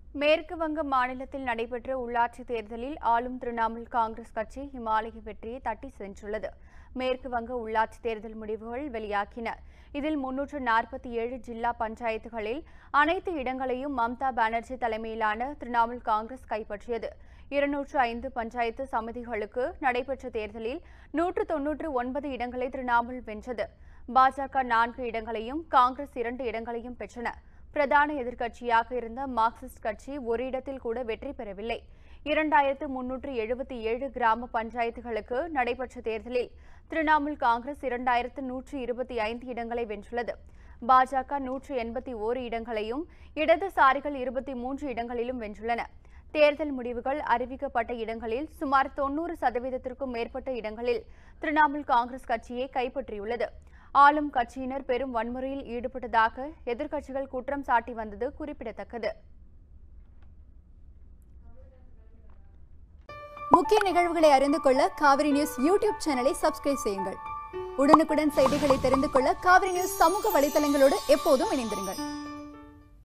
மேற்கு வங்க மாநிலத்தில் நடைபெற்ற உள்ளாட்சி தேர்தலில் ஆளும் திரிணாமுல் காங்கிரஸ் கட்சி இமாலய வெற்றியை தட்டி சென்றுள்ளது மேற்கு வங்க உள்ளாட்சி தேர்தல் முடிவுகள் வெளியாகின இதில் முன்னூற்று நாற்பத்தி ஏழு ஜில்லா பஞ்சாயத்துகளில் அனைத்து இடங்களையும் மம்தா பானர்ஜி தலைமையிலான திரிணாமுல் காங்கிரஸ் கைப்பற்றியது இருநூற்று ஐந்து பஞ்சாயத்து சமிதிகளுக்கு நடைபெற்ற தேர்தலில் நூற்று தொன்னூற்று ஒன்பது இடங்களை திரிணாமுல் வென்றது பாஜக நான்கு இடங்களையும் காங்கிரஸ் இரண்டு இடங்களையும் பெற்றன பிரதான எதிர்க்கட்சியாக இருந்த மார்க்சிஸ்ட் கட்சி ஒரு இடத்தில் கூட வெற்றி பெறவில்லை இரண்டாயிரத்து முன்னூற்று எழுபத்தி ஏழு கிராம பஞ்சாயத்துகளுக்கு நடைபெற்ற தேர்தலில் திரிணாமுல் காங்கிரஸ் இரண்டாயிரத்து நூற்று இருபத்தி ஐந்து இடங்களை வென்றுள்ளது பாஜக நூற்று எண்பத்தி ஓரு இடங்களையும் இடதுசாரிகள் இருபத்தி மூன்று இடங்களிலும் வென்றுள்ளன தேர்தல் முடிவுகள் அறிவிக்கப்பட்ட இடங்களில் சுமார் தொன்னூறு சதவீதத்திற்கும் மேற்பட்ட இடங்களில் திரிணாமுல் காங்கிரஸ் கட்சியை கைப்பற்றியுள்ளது ஆளும் கட்சியினர் பெரும் வன்முறையில் ஈடுபட்டதாக எதிர்க்கட்சிகள் குற்றம் சாட்டி வந்தது குறிப்பிடத்தக்கது முக்கிய நிகழ்வுகளை அறிந்து கொள்ள காவிரி நியூஸ் யூடியூப் சேனலை சப்ஸ்கிரைப் செய்யுங்கள் உடனுக்குடன் செய்திகளை தெரிந்து கொள்ள காவிரி நியூஸ் சமூக வலைதளங்களோடு எப்போதும் இணைந்திருங்கள்